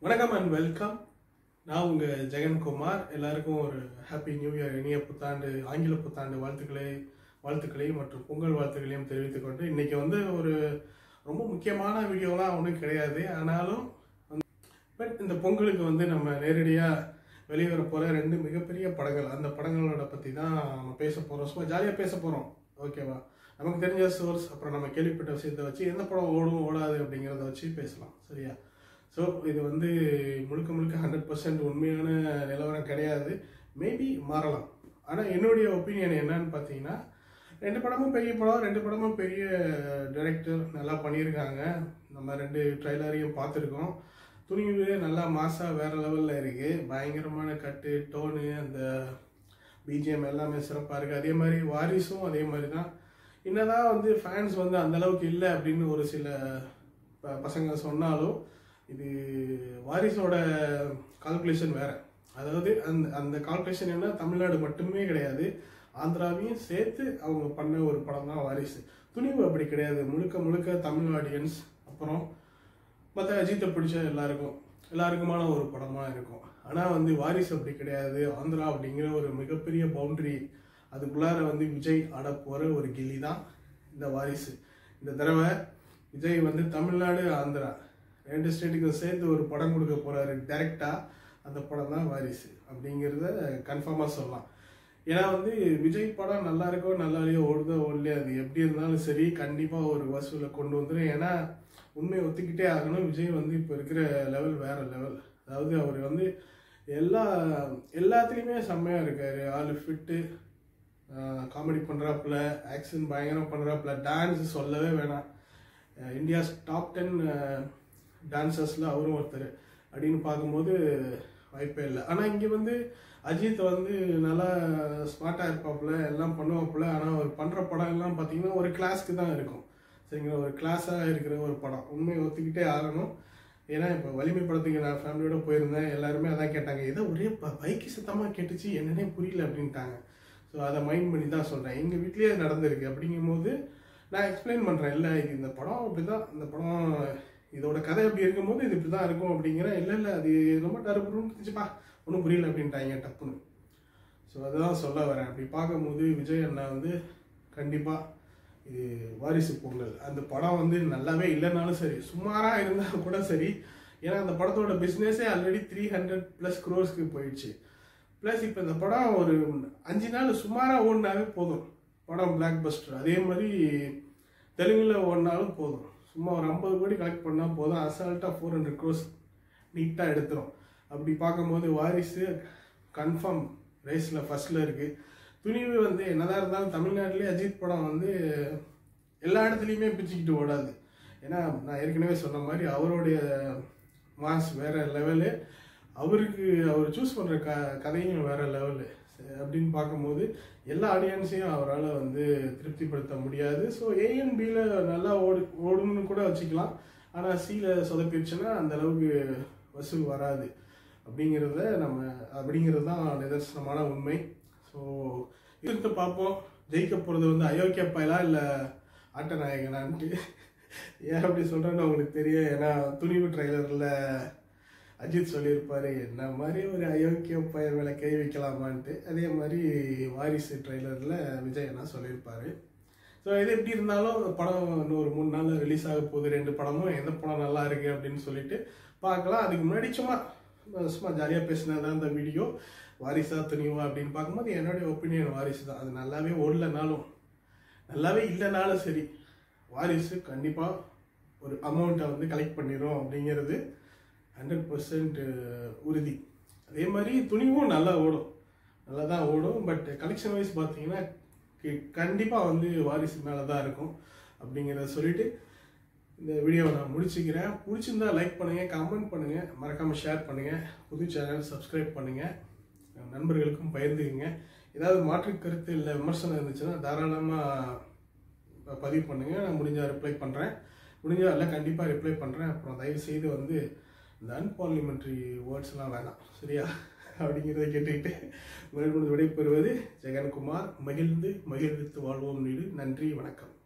வணக்கம் and welcome நான் உங்கள் ஜெகன்குமார் எல்லாருக்கும் ஒரு ஹாப்பி நியூ இயர் இனிய புத்தாண்டு ஆங்கில புத்தாண்டு வாழ்த்துக்களை வாழ்த்துக்களையும் மற்றும் பொங்கல் வாழ்த்துக்களையும் தெரிவித்துக் கொண்டு இன்னைக்கு வந்து ஒரு ரொம்ப முக்கியமான வீடியோலாம் ஒன்றும் கிடையாது ஆனாலும் பட் இந்த பொங்கலுக்கு வந்து நம்ம நேரடியாக வெளிவர போகிற ரெண்டு மிகப்பெரிய படங்கள் அந்த படங்களோட பற்றி தான் நம்ம பேச போகிறோம் சும்மா ஜாலியாக பேச போகிறோம் ஓகேவா நமக்கு தெரிஞ்ச சோர்ஸ் அப்புறம் நம்ம கேள்விப்பட்ட விஷயத்தை வச்சு எந்த படம் ஓடும் ஓடாது அப்படிங்கிறத வச்சு பேசலாம் சரியா ஸோ இது வந்து முழுக்க முழுக்க ஹண்ட்ரட் பர்சன்ட் உண்மையான நிலவரம் கிடையாது மேபி மாறலாம் ஆனால் என்னுடைய ஒப்பீனியன் என்னன்னு பார்த்தீங்கன்னா ரெண்டு படமும் பெரிய படம் ரெண்டு படமும் பெரிய டைரக்டர் நல்லா பண்ணியிருக்காங்க நம்ம ரெண்டு ட்ரைலரையும் பார்த்துருக்கோம் துணிவு நல்லா மாசா வேற லெவலில் இருக்கு பயங்கரமான கட்டு டோனு அந்த பிஜிஎம் எல்லாமே சிறப்பாக இருக்கு அதே மாதிரி வாரிசும் அதே மாதிரி தான் என்னதான் வந்து ஃபேன்ஸ் வந்து அந்த அளவுக்கு இல்லை அப்படின்னு ஒரு சில ப- பசங்க சொன்னாலும் இது வாரிசோட கால்குலேஷன் வேற அதாவது அந்த அந்த கால்குலேஷன் என்ன தமிழ்நாடு மட்டுமே கிடையாது ஆந்திராவையும் சேர்த்து அவங்க பண்ண ஒரு படம் தான் வாரிசு துணிவு அப்படி கிடையாது முழுக்க முழுக்க தமிழ் ஆடியன்ஸ் அப்புறம் மற்ற அஜித்தை பிடிச்ச எல்லாருக்கும் எல்லாருக்குமான ஒரு படமா இருக்கும் ஆனால் வந்து வாரிசு அப்படி கிடையாது ஆந்திரா அப்படிங்கிற ஒரு மிகப்பெரிய பவுண்டரி அதுக்குள்ளார வந்து விஜய் ஆட போகிற ஒரு கில்லி தான் இந்த வாரிசு இந்த தடவை விஜய் வந்து தமிழ்நாடு ஆந்திரா ரெண்டு ஸ்டேட்டுக்கும் சேர்த்து ஒரு படம் கொடுக்க போறாரு டைரக்டா அந்த படம் தான் வாரிசு அப்படிங்கிறத கன்ஃபார்மாக சொல்லலாம் ஏன்னா வந்து விஜய் படம் நல்லா இருக்கோ நல்லா இல்லையோ ஓடுதோ ஓடலையோ அது எப்படி இருந்தாலும் சரி கண்டிப்பாக ஒரு வசூலை கொண்டு வந்துடும் ஏன்னா உண்மையை ஒத்துக்கிட்டே ஆகணும் விஜய் வந்து இப்போ இருக்கிற லெவல் வேற லெவல் அதாவது அவர் வந்து எல்லா எல்லாத்துலேயுமே செம்மையாக இருக்காரு ஆள் ஃபிட்டு காமெடி பண்ணுறாப்புல ஆக்ஷன் பயங்கரம் பண்ணுறாப்புல டான்ஸ் சொல்லவே வேணாம் இந்தியாஸ் டாப் டென் டான்சர்ஸில் அவரும் ஒருத்தர் அப்படின்னு பார்க்கும்போது வாய்ப்பே இல்லை ஆனால் இங்கே வந்து அஜித் வந்து நல்லா ஸ்மார்ட்டாக இருப்பாப்புல எல்லாம் பண்ணுவாப்புல ஆனால் அவர் பண்ணுற படம் எல்லாம் பார்த்தீங்கன்னா ஒரு கிளாஸ்க்கு தான் இருக்கும் சரிங்களா ஒரு கிளாஸாக இருக்கிற ஒரு படம் உண்மையை ஒத்துக்கிட்டே ஆகணும் ஏன்னா இப்போ வலிமை படத்துக்கு நான் ஃபேமிலியோட போயிருந்தேன் எல்லாருமே அதான் கேட்டாங்க ஏதோ ஒரே பைக்கு சத்தமாக கேட்டுச்சு என்னன்னே புரியல அப்படின்ட்டாங்க ஸோ அதை மைண்ட் பண்ணி தான் சொல்கிறேன் எங்கள் வீட்லேயே அது நடந்திருக்கு அப்படிங்கும்போது நான் எக்ஸ்பிளைன் பண்ணுறேன் இல்லை இது இந்த படம் அப்படி தான் இந்த படம் இதோட கதை அப்படி இருக்கும்போது இது இப்படி தான் இருக்கும் அப்படிங்கிறேன் இல்லை இல்லை அது ரொம்ப டருப்புன்னு இருந்துச்சுப்பா ஒன்றும் புரியல அப்படின்ட்டாங்க டப்புன்னு ஸோ அதுதான் சொல்ல வரேன் அப்படி பார்க்கும்போது விஜய் அண்ணா வந்து கண்டிப்பாக இது வாரிசு பொங்கல் அந்த படம் வந்து நல்லாவே இல்லைனாலும் சரி சுமாராக இருந்தால் கூட சரி ஏன்னா அந்த படத்தோட பிஸ்னஸே ஆல்ரெடி த்ரீ ஹண்ட்ரட் ப்ளஸ் க்ரோர்ஸ்க்கு போயிடுச்சு ப்ளஸ் இப்போ இந்த படம் ஒரு அஞ்சு நாள் சுமாராக ஓடினாவே போதும் படம் பிளாக் பஸ்டர் அதே மாதிரி தெலுங்குல ஓடினாலும் போதும் சும்மா ஒரு ஐம்பது கோடி கலெக்ட் பண்ணால் போதும் அசால்ட்டாக ஃபோர் ஹண்ட்ரட் க்ரோஸ் நீட்டாக எடுத்துரும் அப்படி பார்க்கும்போது வாரிசு கன்ஃபார்ம் ரேஸில் ஃபர்ஸ்டில் இருக்குது துணிவு வந்து என்னதான் இருந்தாலும் தமிழ்நாட்டிலே அஜித் படம் வந்து எல்லா இடத்துலையுமே பிச்சுக்கிட்டு ஓடாது ஏன்னா நான் ஏற்கனவே சொன்ன மாதிரி அவருடைய மாஸ் வேற லெவலு அவருக்கு அவர் சூஸ் பண்ணுற க கதையும் வேற லெவலு அப்படின்னு பார்க்கும்போது எல்லா ஆடியன்ஸையும் அவரால் வந்து திருப்திப்படுத்த முடியாது ஸோ ஏஎன் பியில் நல்லா ஓடு ஓடும்னு கூட வச்சுக்கலாம் ஆனால் சியில் சொதப்பிடுச்சுன்னா அந்த அளவுக்கு வசூல் வராது அப்படிங்கிறத நம்ம அப்படிங்கிறது தான் நிதர்சனமான உண்மை ஸோ இருந்து பார்ப்போம் ஜெயிக்க போகிறது வந்து அயோக்கிய பயலா இல்லை ஆட்டநாயகனான்ட்டு ஏன் அப்படி சொல்கிறேன்னு உங்களுக்கு தெரியும் ஏன்னா துணிவு ட்ரைலரில் அஜித் சொல்லியிருப்பாரு என்ன மாதிரி ஒரு அயோக்கிய பையன் மேலே கை வைக்கலாமான்ட்டு அதே மாதிரி வாரிசு ட்ரைலரில் விஜய் என்ன சொல்லியிருப்பாரு ஸோ இது எப்படி இருந்தாலும் இந்த படம் இன்னும் ஒரு மூணு நாள் ரிலீஸ் ஆக போகுது ரெண்டு படமும் எந்த படம் நல்லா இருக்கு அப்படின்னு சொல்லிட்டு பார்க்கலாம் அதுக்கு முன்னாடி சும்மா சும்மா ஜாலியாக பேசினது தான் இந்த வீடியோ வாரிசா துணிவா அப்படின்னு பார்க்கும்போது என்னுடைய ஒப்பீனியன் வாரிசு தான் அது நல்லாவே ஓடலனாலும் நல்லாவே இல்லைனாலும் சரி வாரிசு கண்டிப்பாக ஒரு அமௌண்ட்டை வந்து கலெக்ட் பண்ணிடும் அப்படிங்கிறது ஹண்ட்ரட் பர்சன்ட் உறுதி அதே மாதிரி துணிவும் நல்லா ஓடும் நல்லா தான் ஓடும் பட் கலெக்ஷன் வைஸ் பார்த்தீங்கன்னா கண்டிப்பாக வந்து வாரிசு மேலே தான் இருக்கும் அப்படிங்கிறத சொல்லிட்டு இந்த வீடியோவை நான் முடிச்சுக்கிறேன் பிடிச்சிருந்தா லைக் பண்ணுங்கள் கமெண்ட் பண்ணுங்கள் மறக்காமல் ஷேர் பண்ணுங்கள் புது சேனல் சப்ஸ்கிரைப் பண்ணுங்கள் நண்பர்களுக்கும் பகிர்ந்துக்குங்க ஏதாவது மாற்று கருத்து இல்லை விமர்சனம் இருந்துச்சுன்னா தாராளமாக பதிவு பண்ணுங்கள் நான் முடிஞ்சா ரிப்ளை பண்ணுறேன் முடிஞ்சா எல்லாம் கண்டிப்பாக ரிப்ளை பண்ணுறேன் அப்புறம் தயவு செய்து வந்து இந்த அன்பார்லிமெண்ட்ரி வேர்ட்ஸ்லாம் வேணாம் சரியா அப்படிங்கிறத கேட்டுக்கிட்டு உங்களிடம் விடைபெறுவது ஜெகன்குமார் மகிழ்ந்து மகிழ்வித்து வாழ்வோம் நீடு நன்றி வணக்கம்